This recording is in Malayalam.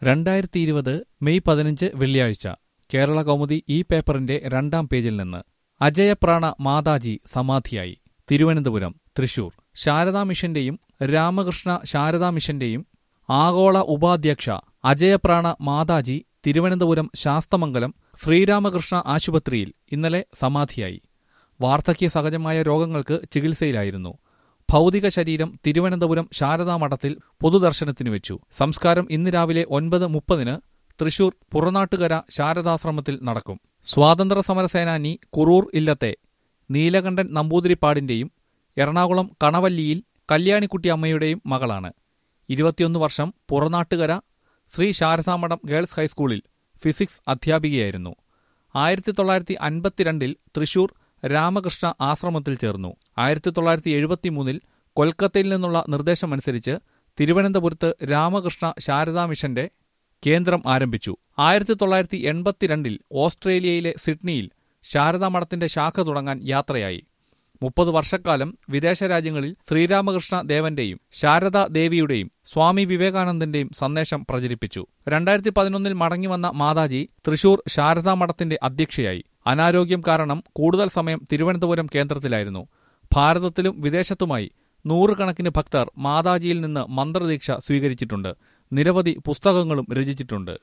രണ്ടായിരത്തി ഇരുപത് മെയ് പതിനഞ്ച് വെള്ളിയാഴ്ച കേരള കൗമുദി ഈ പേപ്പറിന്റെ രണ്ടാം പേജിൽ നിന്ന് അജയപ്രാണ മാതാജി സമാധിയായി തിരുവനന്തപുരം തൃശൂർ ശാരദാ മിഷന്റെയും രാമകൃഷ്ണ ശാരദാ മിഷന്റെയും ആഗോള ഉപാധ്യക്ഷ അജയപ്രാണ മാതാജി തിരുവനന്തപുരം ശാസ്തമംഗലം ശ്രീരാമകൃഷ്ണ ആശുപത്രിയിൽ ഇന്നലെ സമാധിയായി വാർദ്ധക്യ സഹജമായ രോഗങ്ങൾക്ക് ചികിത്സയിലായിരുന്നു ഭൗതിക ശരീരം തിരുവനന്തപുരം ശാരദാമഠത്തിൽ പൊതുദർശനത്തിന് വെച്ചു സംസ്കാരം ഇന്ന് രാവിലെ ഒൻപത് മുപ്പതിന് തൃശൂർ പുറനാട്ടുകര ശാരദാശ്രമത്തിൽ നടക്കും സ്വാതന്ത്ര്യ സമര സേനാനി കുറൂർ ഇല്ലത്തെ നീലകണ്ഠൻ നമ്പൂതിരിപ്പാടിന്റെയും എറണാകുളം കണവല്ലിയിൽ കല്യാണിക്കുട്ടി അമ്മയുടെയും മകളാണ് ഇരുപത്തിയൊന്ന് വർഷം പുറനാട്ടുകര ശ്രീ ശാരദാമഠം ഗേൾസ് ഹൈസ്കൂളിൽ ഫിസിക്സ് അധ്യാപികയായിരുന്നു ആയിരത്തി തൊള്ളായിരത്തി അൻപത്തിരണ്ടിൽ തൃശൂർ രാമകൃഷ്ണ ആശ്രമത്തിൽ ചേർന്നു ആയിരത്തി തൊള്ളായിരത്തി എഴുപത്തിമൂന്നിൽ കൊൽക്കത്തയിൽ നിന്നുള്ള നിർദ്ദേശമനുസരിച്ച് തിരുവനന്തപുരത്ത് രാമകൃഷ്ണ ശാരദാ മിഷന്റെ കേന്ദ്രം ആരംഭിച്ചു ആയിരത്തി തൊള്ളായിരത്തി എൺപത്തിരണ്ടിൽ ഓസ്ട്രേലിയയിലെ സിഡ്നിയിൽ ശാരദാ മഠത്തിന്റെ ശാഖ തുടങ്ങാൻ യാത്രയായി മുപ്പത് വർഷക്കാലം വിദേശ രാജ്യങ്ങളിൽ ശ്രീരാമകൃഷ്ണ ദേവന്റെയും ശാരദാ ദേവിയുടെയും സ്വാമി വിവേകാനന്ദന്റെയും സന്ദേശം പ്രചരിപ്പിച്ചു രണ്ടായിരത്തി പതിനൊന്നിൽ മടങ്ങിവന്ന മാതാജി തൃശൂർ ശാരദാ മഠത്തിന്റെ അധ്യക്ഷയായി അനാരോഗ്യം കാരണം കൂടുതൽ സമയം തിരുവനന്തപുരം കേന്ദ്രത്തിലായിരുന്നു ഭാരതത്തിലും വിദേശത്തുമായി നൂറുകണക്കിന് ഭക്തർ മാതാജിയിൽ നിന്ന് മന്ത്രദീക്ഷ സ്വീകരിച്ചിട്ടുണ്ട് നിരവധി പുസ്തകങ്ങളും രചിച്ചിട്ടുണ്ട്